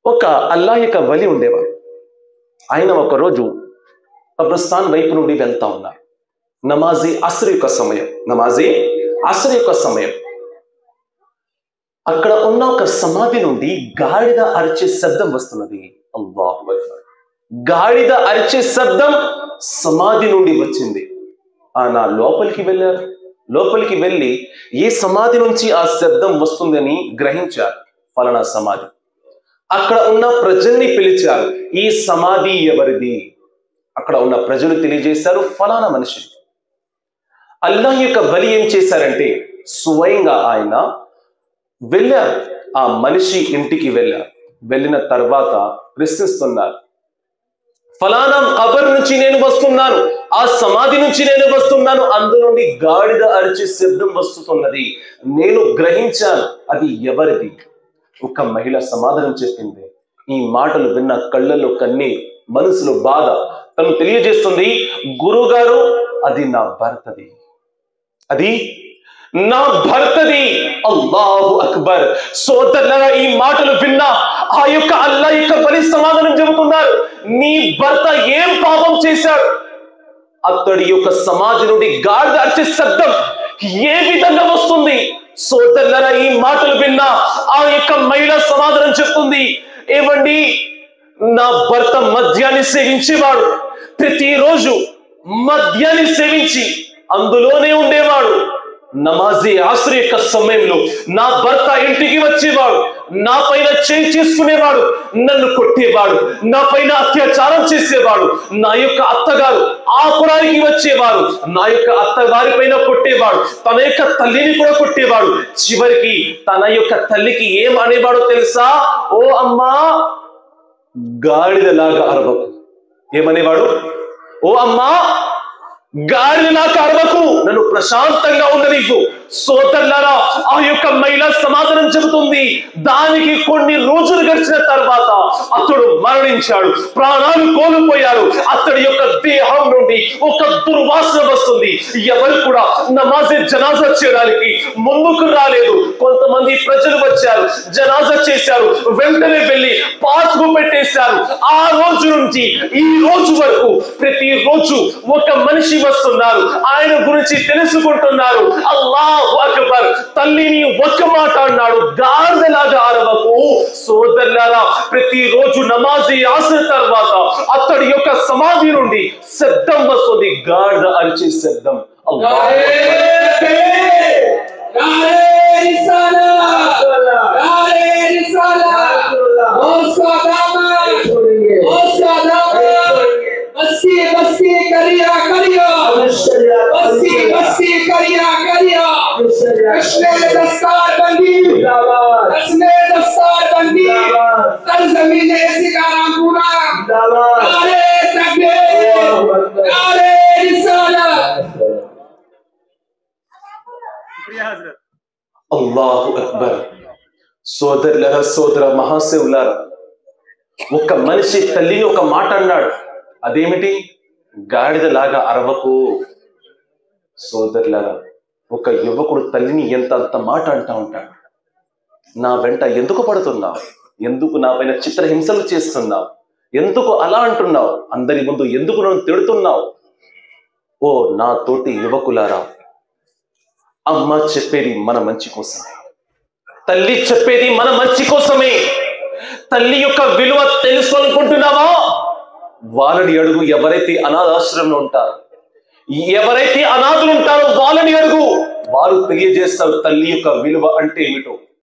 ఒక అల్లా యొక్క వలి ఉండేవారు ఆయన ఒకరోజు కబ్రస్థాన్ వైపు నుండి వెళ్తా ఉన్నారు నమాజీ అసర్ యొక్క సమయం నమాజీ అసర్ యొక్క సమయం అక్కడ ఉన్న ఒక సమాధి నుండి గాడిద అరిచే శబ్దం వస్తున్నది అల్లాహు అక్బర్. గాడిద అరిచే శబ్దం సమాధి నుండి వచ్చింది ఆయన లోపలికి వెళ్ళారు లోపలికి వెళ్ళి ఏ సమాధి నుంచి ఆ శబ్దం వస్తుందని గ్రహించారు ఫలానా సమాధి అక్కడ ఉన్న ప్రజల్ని పిలిచారు ఈ సమాధి ఎవరిది అక్కడ ఉన్న ప్రజలు తెలియజేశారు ఫలానా మనిషి అల్లాహ్ యొక్క బలి ఏం చేశారంటే స్వయంగా ఆయన వెళ్ళారు ఆ మనిషి ఇంటికి వెళ్ళారు వెళ్ళిన తర్వాత ప్రశ్నిస్తున్నారు ఫలానా కబర్ నుంచి నేను వస్తున్నాను ఆ సమాధి నుంచి నేను వస్తున్నాను అందులో నుండి గాడిద అరిచే శబ్దం వస్తున్నది నేను గ్రహించాను అది ఎవరిది ఒక మహిళ సమాధానం చెప్పింది ఈ మాటలు విన్న కళ్ళల్లో కన్నీరు మనసులో బాధ తను తెలియజేస్తుంది గురుగారు అది నా భర్తది అది నా భర్తది అల్లాహు అక్బర్ సోదరులారా ఈ మాటలు విన్నా ఆ యొక్క అల్లా యొక్క బలి సమాధానం చెబుతున్నారు నీ భర్త ఏం పాపం చేశాడు అతడి యొక్క సమాధి నుండి గాడిద అరిచే శబ్దం ఏ విధంగా వస్తుంది సోదరులరా ఈ మాటలు విన్నా ఆ యొక్క మహిళ సమాధానం చెప్తుంది ఏమండి నా భర్త మద్యాన్ని సేవించేవాడు ప్రతిరోజు మద్యాన్ని సేవించి అందులోనే ఉండేవాడు నమాజీ ఆశ్రయ యొక్క సమయంలో నా భర్త ఇంటికి వచ్చేవాడు నా పైన చేయి చేసుకునేవాడు నన్ను కొట్టేవాడు నా పైన అత్యాచారం చేసేవాడు నా యొక్క అత్తగారు ఆకురానికి వచ్చేవాడు నా యొక్క అత్తగారి పైన కొట్టేవాడు తన యొక్క తల్లిని కూడా కొట్టేవాడు చివరికి తన యొక్క తల్లికి ఏం అనేవాడో తెలుసా ఓ అమ్మా గాడిదలాగా అరవకు ఏమనేవాడు ఓ అమ్మా గాడిదలాగా అరవకు నన్ను ప్రశాంతంగా ఉండనీకు సోదరులారా ఆ యొక్క మహిళ సమాధానం చెబుతుంది దానికి కొన్ని రోజులు గడిచిన తర్వాత అతడు మరణించాడు ప్రాణాలు కోల్పోయాడు అతడి యొక్క దేహం నుండి ఒక దుర్వాసన వస్తుంది ఎవరు కూడా నమాజే జనాజా చేయడానికి ముందుకు రాలేదు కొంతమంది ప్రజలు వచ్చారు జనాజా చేశారు వెంటనే వెళ్ళి పాత్కు పెట్టేశారు ఆ రోజు నుంచి ఈ రోజు వరకు ప్రతి రోజు ఒక మనిషి వస్తున్నారు ఆయన గురించి తెలుసుకుంటున్నారు అల్లాహ్ అక్బర్ తల్లిని ఒక్క మాట అన్నాడు గాడిదలాగా అరవకు సోదరులారా ప్రతి రోజు నమాజీ ఆసిన తర్వాత అతడి యొక్క సమాధి నుండి శబ్దం వస్తుంది గాడిద అరిచే శబ్దం అల్లాహ్ అక్బర్. అల్లాహు అక్బర్ సోదరులరా సోదర మహాశివులారా ఒక మనిషి తల్లిని ఒక మాట అన్నాడు అదేమిటి గాడిదలాగా అరవకు సోదరులారా ఒక యువకుడు తల్లిని ఎంత అంత మాట అంటా ఉంటాడు నా వెంట ఎందుకు పడుతున్నావు ఎందుకు నా పైన చిత్రహింసలు చేస్తున్నావు ఎందుకు అలా అంటున్నావు అందరి ముందు ఎందుకు నన్ను తిడుతున్నావు ఓ నా తోటి యువకులారా అమ్మ చెప్పేది మన మంచి కోసమే తల్లి చెప్పేది మన మంచి కోసమే తల్లి యొక్క విలువ తెలుసుకోవాలనుకుంటున్నావా వాళ్ళని అడుగు ఎవరైతే అనాథాశ్రమంలో ఉంటారు ఎవరైతే అనాథులు ఉంటారో వాళ్ళని అడుగు వారు తెలియజేస్తారు తల్లి యొక్క విలువ అంటే ఏమిటో